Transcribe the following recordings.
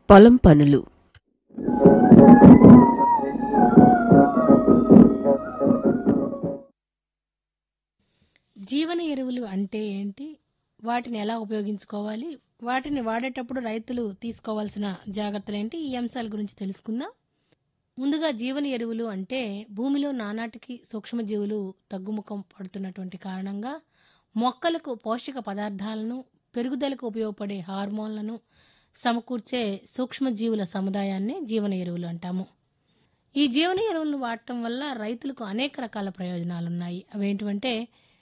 పొలం పనులు జీవన ఎరువులు అంటే ఏంటి వాటిని ఎలా ఉపయోగించుకోవాలి వాటిని వాడేటప్పుడు రైతులు తీసుకోవాల్సిన జాగ్రత్తలు ఏంటి ఈ అంశాల గురించి తెలుసుకుందాం ముందుగా జీవన ఎరువులు అంటే భూమిలో నానాటికి సూక్ష్మజీవులు తగ్గుముఖం పడుతున్నటువంటి కారణంగా మొక్కలకు పోషక పదార్థాలను పెరుగుదలకు ఉపయోగపడే హార్మోన్లను సమకూర్చే సూక్ష్మజీవుల సముదాయాన్ని జీవన ఎరువులు అంటాము ఈ జీవన ఎరువులను వాడటం వల్ల రైతులకు అనేక రకాల ప్రయోజనాలున్నాయి అవేంటివంటే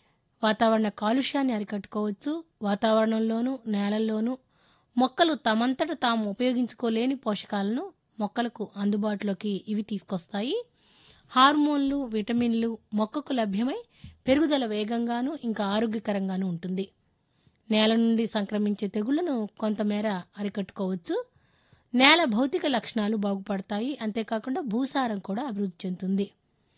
వాతావరణ కాలుష్యాన్ని అరికట్టుకోవచ్చు వాతావరణంలోనూ నేలల్లోనూ మొక్కలు తమంతట తాము ఉపయోగించుకోలేని పోషకాలను మొక్కలకు అందుబాటులోకి ఇవి తీసుకొస్తాయి హార్మోన్లు విటమిన్లు మొక్కకు లభ్యమై పెరుగుదల వేగంగాను ఇంకా ఆరోగ్యకరంగాను ఉంటుంది నేల నుండి సంక్రమించే తెగుళ్లను కొంతమేర అరికట్టుకోవచ్చు నేల భౌతిక లక్షణాలు బాగుపడతాయి అంతేకాకుండా భూసారం కూడా అభివృద్ధి చెందుతుంది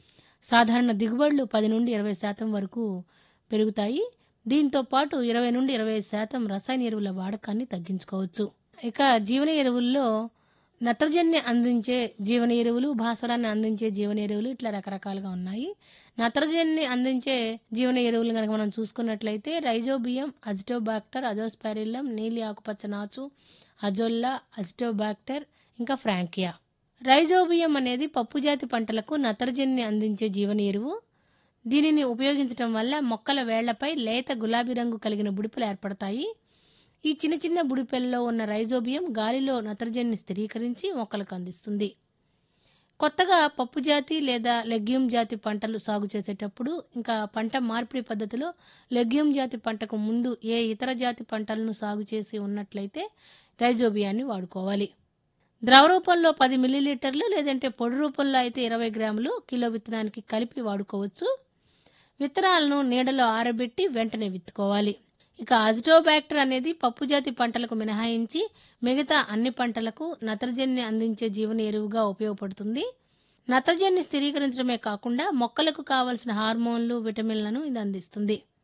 సాధారణ దిగుబడులు పది నుండి ఇరవై శాతం వరకు పెరుగుతాయి దీంతో పాటు ఇరవై నుండి ఇరవై శాతం రసాయన ఎరువుల వాడకాన్ని తగ్గించుకోవచ్చు ఇక జీవన ఎరువుల్లో నత్రజనిని అందించే జీవన ఎరువులు భాస్వరాన్ని అందించే జీవన ఎరువులు ఇట్లా రకరకాలుగా ఉన్నాయి నత్రజనిని అందించే జీవన ఎరువులు కనుక మనం చూసుకున్నట్లయితే రైజోబియం అజిటోబాక్టర్ అజోస్పారిల్లం నీలి ఆకుపచ్చ నాచు అజొల్లా అజిటోబాక్టర్ ఇంకా ఫ్రాంకియా రైజోబియం అనేది పప్పుజాతి పంటలకు నత్రజనిని అందించే జీవన ఎరువు దీనిని ఉపయోగించడం వల్ల మొక్కల వేళ్లపై లేత గులాబీ రంగు కలిగిన బుడిపలు ఏర్పడతాయి ఈ చిన్న చిన్న బుడిపెల్లో ఉన్న రైజోబియం గాలిలో నత్రజనిని స్థిరీకరించి మొక్కలకు అందిస్తుంది కొత్తగా పప్పు జాతి లేదా లెగ్యూమ్ జాతి పంటలు సాగు చేసేటప్పుడు ఇంకా పంట మార్పిడి పద్ధతిలో లెగ్యూమ్ జాతి పంటకు ముందు ఏ ఇతర జాతి పంటలను సాగు చేసి ఉన్నట్లయితే రైజోబియాన్ని వాడుకోవాలి ద్రవ రూపంలో పది మిల్లీలీటర్లు లేదంటే పొడి రూపంలో అయితే ఇరవై గ్రాములు కిలో విత్తనానికి కలిపి వాడుకోవచ్చు విత్తనాలను నీడలో ఆరబెట్టి వెంటనే విత్తుకోవాలి ఇక అజిటోబ్యాక్టర్ అనేది పప్పుజాతి పంటలకు మినహాయించి మిగతా అన్ని పంటలకు నత్రజనిని అందించే జీవన ఎరువుగా ఉపయోగపడుతుంది నత్రజనిని స్థిరీకరించడమే కాకుండా మొక్కలకు కావలసిన హార్మోన్లు విటమిన్లను ఇది అందిస్తుంది